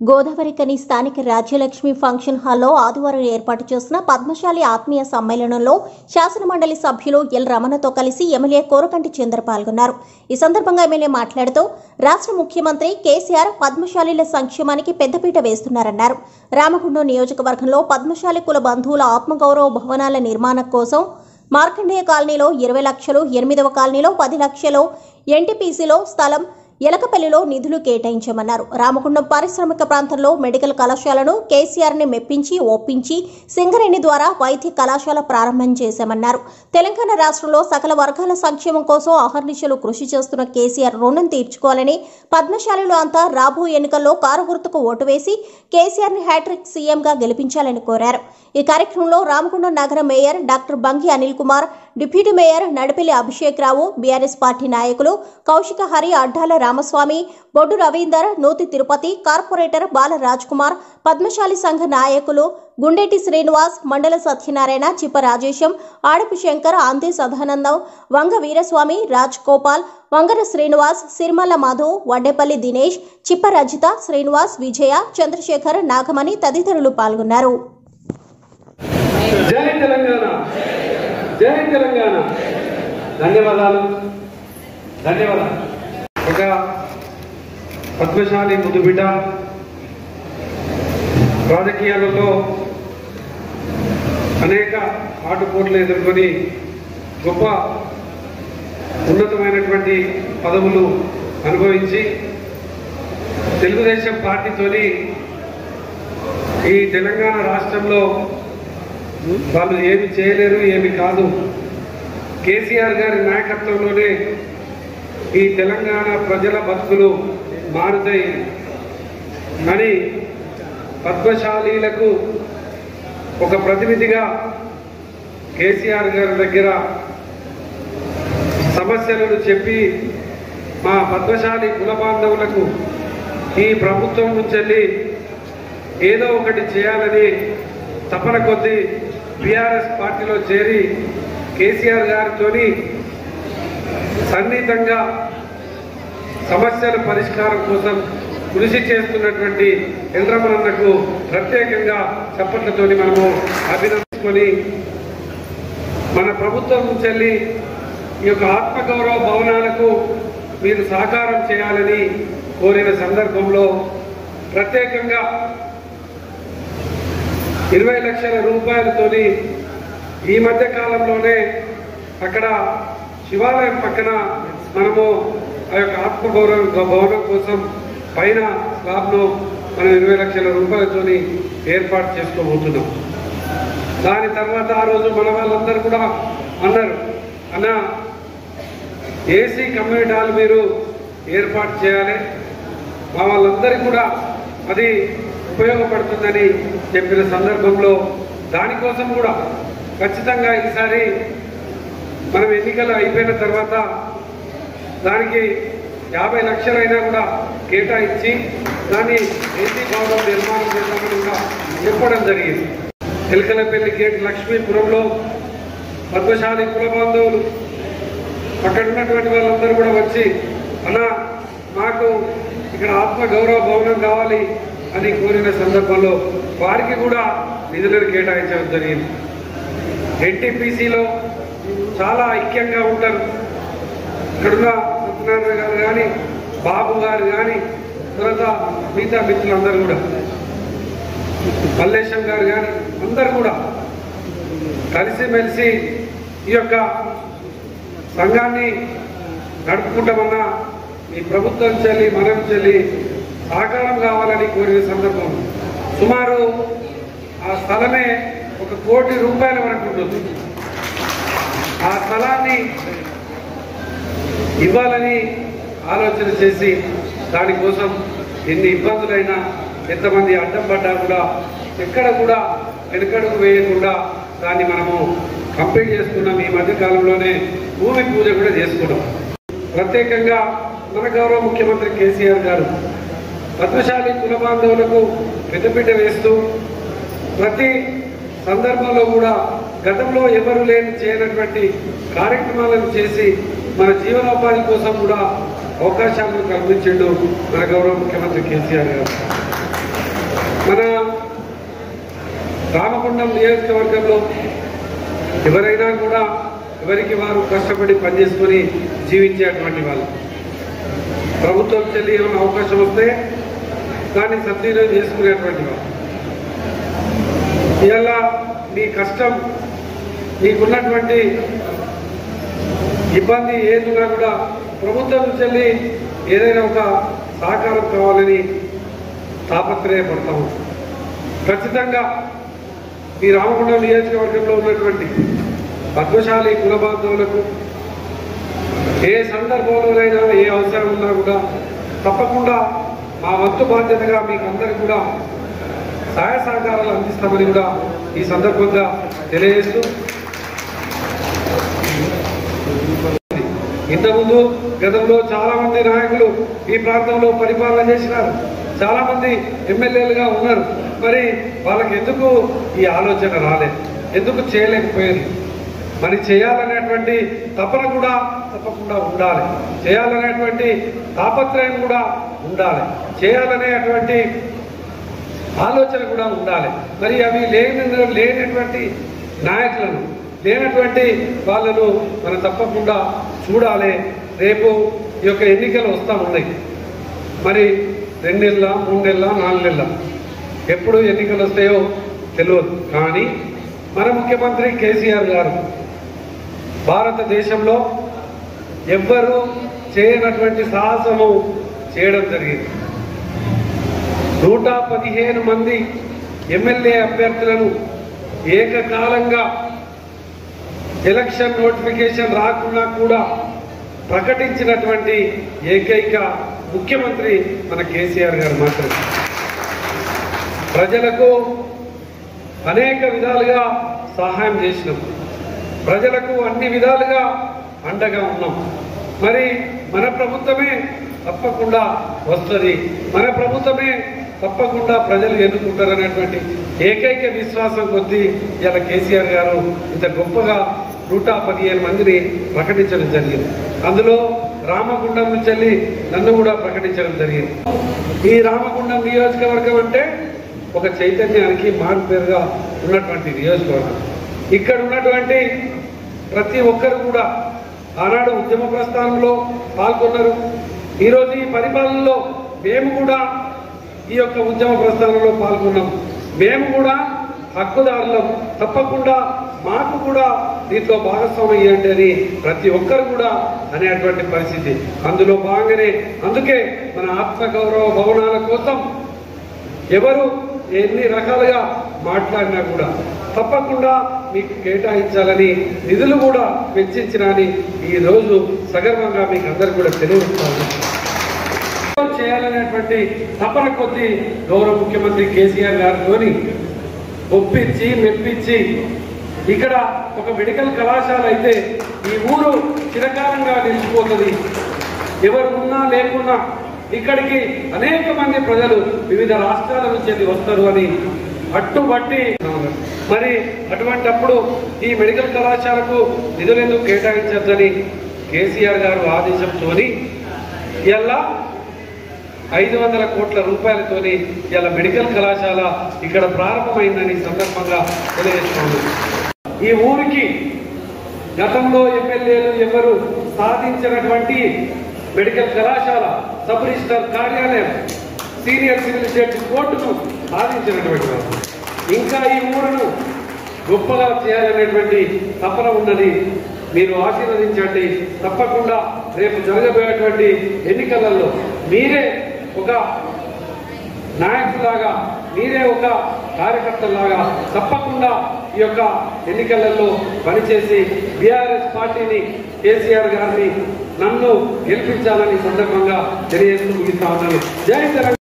గోదావరికని స్థానిక రాజ్యలక్ష్మి ఫంక్షన్ హాల్లో ఆదివారం ఏర్పాటు చేసిన పద్మశాలి ఆత్మీయ సమ్మేళనంలో శాసనమండలి సభ్యులు ఎల్ రమణతో కలిసి ఎమ్మెల్యే కోరకంటి చంద్ర పాల్గొన్నారు ఈ సందర్భంగా ఎమ్మెల్యే మాట్లాడుతూ రాష్ట్ర ముఖ్యమంత్రి కేసీఆర్ పద్మశాలీల సంక్షేమానికి పెద్దపీట వేస్తున్నారన్నారు రామగుండం నియోజకవర్గంలో పద్మశాలి కుల బంధువుల ఆత్మగౌరవ భవనాల నిర్మాణం కోసం మార్కండేయ కాలనీలో ఇరవై లక్షలు ఎనిమిదవ కాలనీలో పది లక్షలు ఎన్టీపీసీలో స్థలం ఎలకపల్లిలో నిధులు కేటాయించామన్నారు రామగుండం పారిశ్రామిక ప్రాంతంలో మెడికల్ కళాశాలను కేసీఆర్ ని మెప్పించి ఒప్పించి సింగరేణి ద్వారా వైద్య కళాశాల ప్రారంభం చేశామన్నారు తెలంగాణ రాష్ట్రంలో సకల వర్గాల సంక్షేమం కోసం అహర్నిశలు కృషి చేస్తున్న కేసీఆర్ రుణం తీర్చుకోవాలని పద్మశాలిలో అంతా రాబో ఎన్నికల్లో కారు గుర్తుకు ఓటు వేసి కేసీఆర్ ని హ్యాట్రిక్ సీఎంగా గెలిపించాలని కోరారు ఈ కార్యక్రమంలో రామగుండం నగర mayor doctor Bangi Anil Kumar deputy mayor Nadipelli Abhishek Rao BRS party నాయకులు కౌశిక హరి అడ్డాల రామస్వామి బొడ్డు రవీందర్ నూతి తిరుపతి కార్పొరేటర్ బాల రాజ్ కుమార్ పద్మశాలి సంఘ నాయకులు గుండెటి శ్రీనివాస్ మండల సత్యనారాయణ చిప్ప రాజేశం ఆడపు శంకర్ అంతే సదానందం వంగ వీరస్వామి రాజ్ గోపాల్ వంగర శ్రీనివాస్ సిరిమల్ల మధు వడ్డేపల్లి దినేష్ చిప్ప రజిత శ్రీనివాస్ విజయ చంద్రశేఖర్ నాగమణి తదితరులు పాల్గొన్నారు జై తెలంగాణ జై తెలంగాణ ధన్యవాదాలు ధన్యవాదాలు ఒక పద్మశాలి ముద్దుబిడ్డ రాజకీయాలలో అనేక ఆటుపోట్లు ఎదుర్కొని గొప్ప ఉన్నతమైనటువంటి పదవులు అనుభవించి తెలుగుదేశం పార్టీతోని ఈ తెలంగాణ రాష్ట్రంలో వాళ్ళు ఏమి చేయలేరు ఏమి కాదు కేసీఆర్ గారి నాయకత్వంలోనే ఈ తెలంగాణ ప్రజల బతుకులు మారుతాయి అని పద్మశాలీలకు ఒక ప్రతినిధిగా కేసీఆర్ గారి దగ్గర సమస్యలను చెప్పి మా పద్మశాలి కుల బాంధవులకు ఈ ప్రభుత్వం నుంచి ఏదో ఒకటి చేయాలని తపన కొద్దీ బీఆర్ఎస్ పార్టీలో చేరి కేసీఆర్ గారితో సన్నిహితంగా సమస్యల పరిష్కారం కోసం కృషి చేస్తున్నటువంటి ఎల్రమణన్నకు ప్రత్యేకంగా చప్పట్లతోని మనము అభినందించుకొని మన ప్రభుత్వం నుంచి ఈ యొక్క ఆత్మగౌరవ భవనాలకు మీరు సహకారం చేయాలని కోరిన సందర్భంలో ప్రత్యేకంగా ఇరవై లక్షల రూపాయలతోని ఈ మధ్య కాలంలోనే అక్కడ శివాలయం పక్కన మనము ఆ యొక్క ఆత్మగౌరవ భవనం కోసం పైన స్లాబ్ను మనం ఇరవై లక్షల రూపాయలతోని ఏర్పాటు చేసుకోబోతున్నాం దాని తర్వాత ఆ రోజు మన వాళ్ళందరూ కూడా అన్నారు అన్న ఏసీ కమ్యూనిటీ హాల్ మీరు ఏర్పాటు చేయాలి మా వాళ్ళందరికీ కూడా అది ఉపయోగపడుతుందని చెప్పిన సందర్భంలో దానికోసం కూడా ఖచ్చితంగా ఈసారి మనం ఎన్నికలు అయిపోయిన తర్వాత దానికి యాభై లక్షలైనా కూడా కేటాయించి దాన్ని ఏసీ భవనం నిర్మాణం చేద్దామని కూడా చెప్పడం జరిగింది ఎలకలపల్లి గేట్ లక్ష్మీపురంలో పద్మశాలి కుల బాంధవులు అక్కడ ఉన్నటువంటి వాళ్ళందరూ కూడా వచ్చి అన్న మాకు ఇక్కడ ఆత్మ గౌరవ భవనం కావాలి అని కోరిన సందర్భంలో వారికి కూడా నిధులను కేటాయించడం జరిగింది ఎన్టీపీసీలో చాలా ఐక్యంగా ఉంటారు ఇక్కడున్న సత్యనారాయణ గారు కానీ బాబు గారు కానీ తర్వాత మిగతా మిత్రులందరూ కూడా మల్లేశం గారు కానీ అందరు కూడా కలిసిమెలిసి ఈ యొక్క సంఘాన్ని నడుపుకుంటామన్నా ఈ ప్రభుత్వం చెల్లి మనం చెల్లి సహకారం కావాలని కోరిన సందర్భం సుమారు ఆ స్థలమే ఒక కోటి రూపాయల వరకు ఉంటుంది ఆ స్థలాన్ని ఇవ్వాలని ఆలోచన చేసి దానికోసం ఎన్ని ఇబ్బందులైనా ఎంతమంది అడ్డం పడ్డా కూడా ఎక్కడ కూడా వెనుకడుగు వేయకుండా దాన్ని మనము కంప్లీట్ చేసుకున్నాం ఈ మధ్య కాలంలోనే భూమి పూజ కూడా చేసుకున్నాం ప్రత్యేకంగా మన గౌరవ ముఖ్యమంత్రి కేసీఆర్ గారు పద్మశాలి కుల బాంధవులకు పెద్దపీట వేస్తూ ప్రతి సందర్భంలో కూడా గతంలో ఎవరు లేని చేయనటువంటి కార్యక్రమాలను చేసి మన జీవనోపాధి కోసం కూడా అవకాశాలను కల్పించిండు మన గౌరవ ముఖ్యమంత్రి కేసీఆర్ గారు మన రామగుండం నియోజకవర్గంలో ఎవరైనా కూడా ఎవరికి వారు కష్టపడి పనిచేసుకొని జీవించేటువంటి వాళ్ళు ప్రభుత్వం చెల్లి ఏమైనా అవకాశం వస్తే దాన్ని సద్వినియోగం చేసుకునేటువంటి వాళ్ళు ఇలా మీ కష్టం మీకున్నటువంటి ఇబ్బంది ఏదున్నా కూడా ప్రభుత్వం నుంచి ఏదైనా ఒక సహకారం కావాలని తాపత్రయపడతాము ఖచ్చితంగా ఈ రామగుండం నియోజకవర్గంలో ఉన్నటువంటి పద్మశాలి కుల బాంధవులకు ఏ సందర్భంలోనైనా ఏ అవసరం ఉన్నా కూడా తప్పకుండా మా వంతు బాధ్యతగా మీకు అందరికీ కూడా సహాయ సహకారాలు అందిస్తామని కూడా ఈ సందర్భంగా తెలియజేస్తూ ఇంతకుముందు గతంలో చాలా మంది నాయకులు ఈ ప్రాంతంలో పరిపాలన చేసినారు చాలా మంది ఎమ్మెల్యేలుగా ఉన్నారు మరి వాళ్ళకి ఎందుకు ఈ ఆలోచన రాలేదు ఎందుకు చేయలేకపోయారు మరి చేయాలనేటువంటి తపన కూడా తప్పకుండా ఉండాలి చేయాలనేటువంటి తాపత్రయం కూడా ఉండాలి చేయాలనేటువంటి ఆలోచన కూడా ఉండాలి మరి అవి లేని లేనటువంటి నాయకులను లేనటువంటి వాళ్ళను మనం తప్పకుండా చూడాలి రేపు ఈ యొక్క ఎన్నికలు వస్తూ ఉన్నాయి మరి రెండు నెలల మూడు నెలల నాలుగు నెలల ఎప్పుడు ఎన్నికలు వస్తాయో తెలియదు కానీ మన ముఖ్యమంత్రి కేసీఆర్ గారు భారతదేశంలో ఎవ్వరూ చేయనటువంటి సాహసము చేయడం జరిగింది నూట పదిహేను మంది ఎమ్మెల్యే అభ్యర్థులను ఏకకాలంగా ఎలక్షన్ నోటిఫికేషన్ రాకుండా కూడా ప్రకటించినటువంటి ఏకైక ముఖ్యమంత్రి మన కేసీఆర్ గారు మాత్రమే ప్రజలకు అనేక విధాలుగా సహాయం చేసినాం ప్రజలకు అన్ని విధాలుగా అండగా ఉన్నాం మరి మన ప్రభుత్వమే తప్పకుండా వస్తుంది మన ప్రభుత్వమే తప్పకుండా ప్రజలు ఎన్నుకుంటారనేటువంటి ఏకైక విశ్వాసం కొద్దీ ఇలా కేసీఆర్ గారు ఇంత గొప్పగా నూట పదిహేను మందిని ప్రకటించడం జరిగింది అందులో రామగుండం నుంచి వెళ్ళి నన్ను కూడా ప్రకటించడం జరిగింది ఈ రామగుండం నియోజకవర్గం అంటే ఒక చైతన్యానికి మారుపేరుగా ఉన్నటువంటి నియోజకవర్గం ఇక్కడ ఉన్నటువంటి ప్రతి ఒక్కరు కూడా ఆనాడు ఉద్యమ ప్రస్థానంలో పాల్గొన్నారు ఈరోజు ఈ పరిపాలనలో మేము కూడా ఈ యొక్క ఉద్యమ ప్రస్థానంలో పాల్గొన్నాం మేము కూడా హక్కుదారులం తప్పకుండా మాకు కూడా దీంట్లో భాగస్వామ్యం ఇవ్వండి అని ప్రతి ఒక్కరు కూడా అనేటువంటి పరిస్థితి అందులో భాగంగానే అందుకే మన ఆత్మగౌరవ భవనాల కోసం ఎవరు ఎన్ని రకాలుగా మాట్లాడినా కూడా తప్పకుండా మీకు కేటాయించాలని నిధులు కూడా వెచ్చించినని ఈ రోజు సగర్వంగా మీకు అందరు కూడా తెలియజేస్తాను చేయాలనేటువంటి తపన కొద్దీ గౌరవ ముఖ్యమంత్రి కేసీఆర్ గారితోని ఒప్పించి మెప్పించి ఇక్కడ ఒక మెడికల్ కళాశాల అయితే ఈ ఊరు చిరకాలంగా నిలిచిపోతుంది ఎవరు ఉన్నా లేకున్నా ఇక్కడికి అనేక మంది ప్రజలు వివిధ రాష్ట్రాల నుంచి అది వస్తారు అని అట్టుబట్టి మరి అటువంటప్పుడు ఈ మెడికల్ కళాశాలకు నిధులు ఎందుకు కేటాయించద్దని కేసీఆర్ గారు ఆదేశంతోని ఇలా ఐదు వందల కోట్ల రూపాయలతోని ఇలా మెడికల్ కళాశాల ఇక్కడ ప్రారంభమైందని ఈ సందర్భంగా తెలియజేస్తున్నాను ఈ ఊరికి గతంలో ఎమ్మెల్యేలు ఎవరు సాధించినటువంటి మెడికల్ కళాశాల సబ్ రిజిస్టర్ కార్యాలయం సీనియర్ సివిల్ జడ్జి కోర్టును సాధించినటువంటి వారు ఇంకా ఈ ఊరును గొప్పగా చేయాలనేటువంటి తపన ఉన్నది మీరు ఆశీర్వదించండి తప్పకుండా రేపు జరగబోయేటువంటి ఎన్నికలలో మీరే ఒక నాయకులాగా మీరే ఒక కార్యకర్తలాగా తప్పకుండా ఈ యొక్క ఎన్నికలలో పనిచేసి బీఆర్ఎస్ పార్టీని కేసీఆర్ గారిని నన్ను గెలిపించాలని సందర్భంగా తెలియజేస్తూ ముగిస్తా ఉన్నాను జై తెలంగాణ